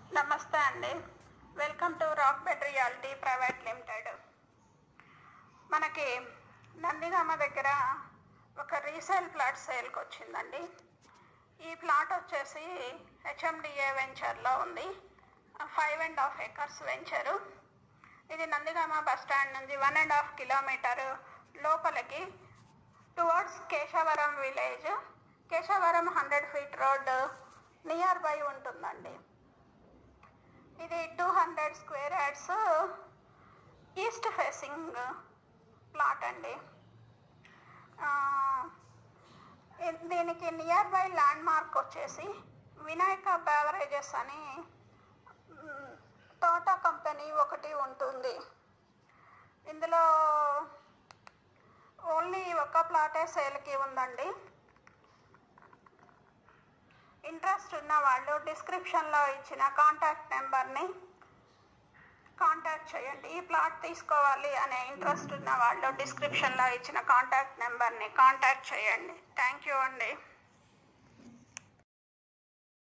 నమస్తే అండి welcome to rock bed realty private limited మనకి నందిగామ దగ్గర ఒక రీసేల్ ప్లాట్ సేల్కి వచ్చిందండి ఈ ప్లాట్ వచ్చేసి హెచ్ఎండిఏ వెంచర్లో ఉంది five and half acres venture ఇది నందిగామ బస్ స్టాండ్ నుంచి వన్ అండ్ హాఫ్ కిలోమీటర్ లోపలికి towards Keshavaram village Keshavaram hundred feet road near by ఉంటుందండి ఇది two hundred square yards east facing plot అండి ఆ, ఇ- దీనికి నియర్ బై ల్యాండ్ మార్క్ వచ్చేసి వినాయక బెవరేజెస్ అని మ్, తోట కంపెనీ ఒకటి ఉంటుంది ఇందులో ఓన్లీ ఒక ప్లాటే సేల్కి ఉందండి ఇంట్రెస్ట్ ఉన్న వాళ్ళు డిస్క్రిప్షన్లో ఇచ్చిన కాంటాక్ట్ నెంబర్ని కాంటాక్ట్ చేయండి ఈ ప్లాట్ తీసుకోవాలి అనే ఇంట్రెస్ట్ ఉన్న వాళ్ళు డిస్క్రిప్షన్లో ఇచ్చిన కాంటాక్ట్ నెంబర్ని కాంటాక్ట్ చేయండి థ్యాంక్ యూ అండి